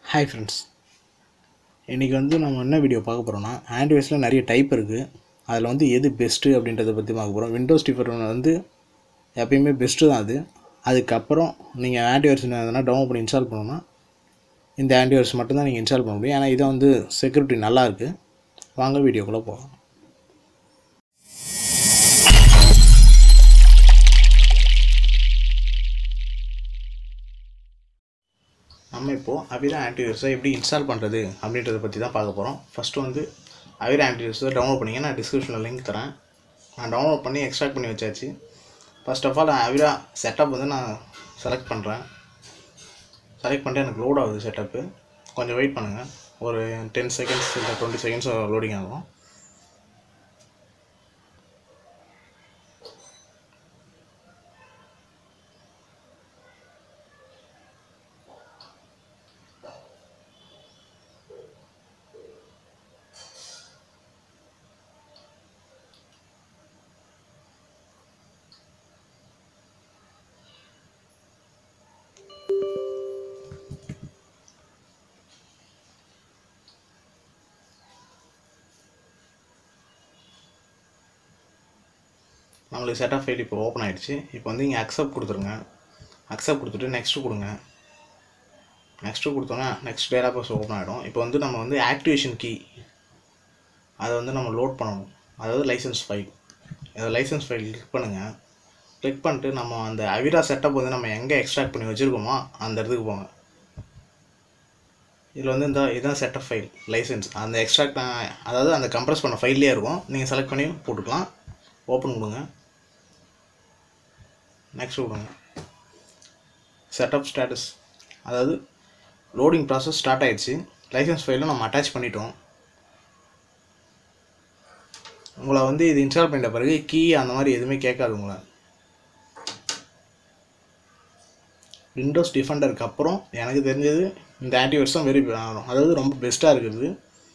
hi friends இன்றைக்கி வந்து நம்ம என்ன வீடியோ பார்க்க போகிறோம்னா ஆண்ட்ராய்ட்ஸில் நிறைய டைப் இருக்குது அதில் வந்து எது பெஸ்ட்டு அப்படின்றத பற்றி பார்க்க போகிறோம் விண்டோஸ் டிஃபர் வந்து எப்பயுமே பெஸ்ட்டு தான் அது அதுக்கப்புறம் நீங்கள் ஆண்ட்ராய்ட்ஸ் எதனா டவுன்லோட் பண்ணி இன்ஸ்டால் பண்ணணும்னா இந்த ஆண்ட்ராய்ட்ஸ் மட்டும்தான் நீங்கள் இன்ஸ்டால் பண்ண முடியும் ஏன்னா இதை வந்து செக்யூரிட்டி நல்லா இருக்குது வாங்க வீடியோக்குள்ளே போகலாம் நம்ம இப்போது அவிரா ஆன்டிவைரஸை எப்படி இன்ஸ்டால் பண்ணுறது அப்படின்றத பற்றி தான் பார்க்க போகிறோம் ஃபஸ்ட்டு வந்து அவிரா ஆன்டிவைரஸை டவுன்லோட் பண்ணிங்க நான் டிஸ்கிரிப்ஷனில் லிங்க் தரேன் நான் டவுன்லோட் பண்ணி எக்ஸ்ட்ராக்ட் பண்ணி வச்சாச்சு first of all Avira setup வந்து நான் செலக்ட் பண்ணுறேன் செலக்ட் பண்ணிட்டு எனக்கு லோட் ஆகுது செட்டப்பு கொஞ்சம் வெயிட் பண்ணுங்கள் ஒரு டென் செகண்ட்ஸ் இல்லை டுவெண்ட்டி செகண்ட்ஸ் லோடிங் ஆகும் நம்மளுக்கு செட்டப் ஃபைல் இப்போ ஓப்பன் ஆகிடுச்சு இப்போ வந்து இங்கே அக்செப்ட் கொடுத்துருங்க அக்செப்ட் கொடுத்துட்டு நெக்ஸ்ட்டு கொடுங்க நெக்ஸ்ட்டு கொடுத்தோன்னா நெக்ஸ்ட் டேட்டா பாஸ் ஓப்பன் ஆகிடும் இப்போ வந்து நம்ம வந்து ஆக்டிவேஷன் கீ அதை வந்து நம்ம லோட் பண்ணணும் அதாவது லைசன்ஸ் ஃபைல் அதை லைசன்ஸ் ஃபைல் கிளிக் பண்ணுங்கள் கிளிக் பண்ணிட்டு நம்ம அந்த அவிரா செட்டப் வந்து நம்ம எங்கே எக்ஸ்ட்ராக்ட் பண்ணி வச்சுருக்கோமோ அந்த இடத்துக்கு போங்க இதில் வந்து இந்த இதுதான் செட்டப் ஃபைல் லைசன்ஸ் அந்த எக்ஸ்ட்ராக்ட் அதாவது அந்த கம்ப்ரஸ் பண்ண ஃபைல்லே இருக்கும் நீங்கள் செலக்ட் பண்ணி போட்டுக்கலாம் ஓப்பன் கொடுங்க நெக்ஸ்ட் கொடுங்க செட்டப் ஸ்டேட்டஸ் அதாவது லோடிங் ப்ராசஸ் ஸ்டார்ட் ஆயிடுச்சு லைசன்ஸ் ஃபைலும் நம்ம அட்டாச் பண்ணிட்டோம் உங்களை வந்து இது இன்ஸ்டால் பண்ணிட்ட பிறகு கீ அந்த மாதிரி எதுவுமே கேட்காது உங்களை விண்டோஸ் டிஃபெண்டருக்கு அப்புறம் எனக்கு தெரிஞ்சது இந்த ஆன்டிவைரஸ் தான் வெரி அதாவது ரொம்ப பெஸ்ட்டாக இருக்குது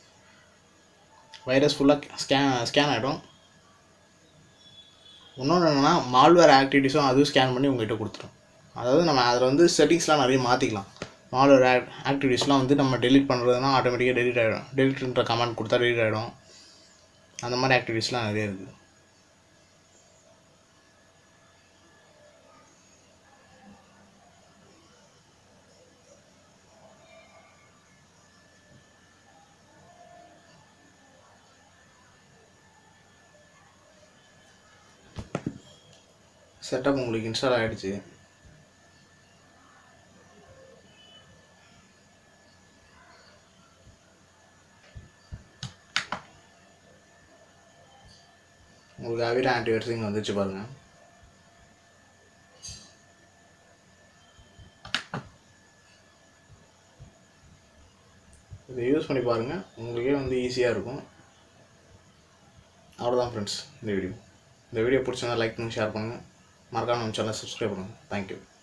வைரஸ் ஃபுல்லாக ஸ்கேன் ஸ்கேன் ஆகிடும் இன்னொன்று என்னென்னா மால்வேர் ஆக்டிவிட்டீஸும் அதுவும் ஸ்கேன் பண்ணி உங்கள்கிட்ட கொடுத்துரும் அதாவது நம்ம அதில் வந்து செட்டிங்ஸ்லாம் நிறைய மாற்றிக்கலாம் மால்வேர் ஆக் ஆக்டிவிட்டீஸ்லாம் வந்து நம்ம டெலிட் பண்ணுறதுனா ஆட்டோமேட்டிக்காக டெலிட் ஆகிடும் டெலிட்ன்ற கமெண்ட் கொடுத்தா டெலிட் ஆகிடும் அந்த மாதிரி ஆக்டிவிட்டீஸ்லாம் நிறைய இருக்குது செட்டப் உங்களுக்கு இன்ஸ்டால் ஆகிடுச்சு உங்களுக்கு அவிரா ஆன்டிவைரஸ் இங்கே வந்துச்சு பாருங்கள் இதை யூஸ் பண்ணி பாருங்கள் உங்களுக்கே வந்து ஈஸியாக இருக்கும் அவ்வளோதான் ஃப்ரெண்ட்ஸ் இந்த வீடியோ இந்த வீடியோ பிடிச்சிருந்தா லைக் பண்ணி ஷேர் பண்ணுங்கள் மறக்காம நம்ம சேனல் சப்ஸ்கிரைப் பண்ணுங்கள் தேங்க்யூ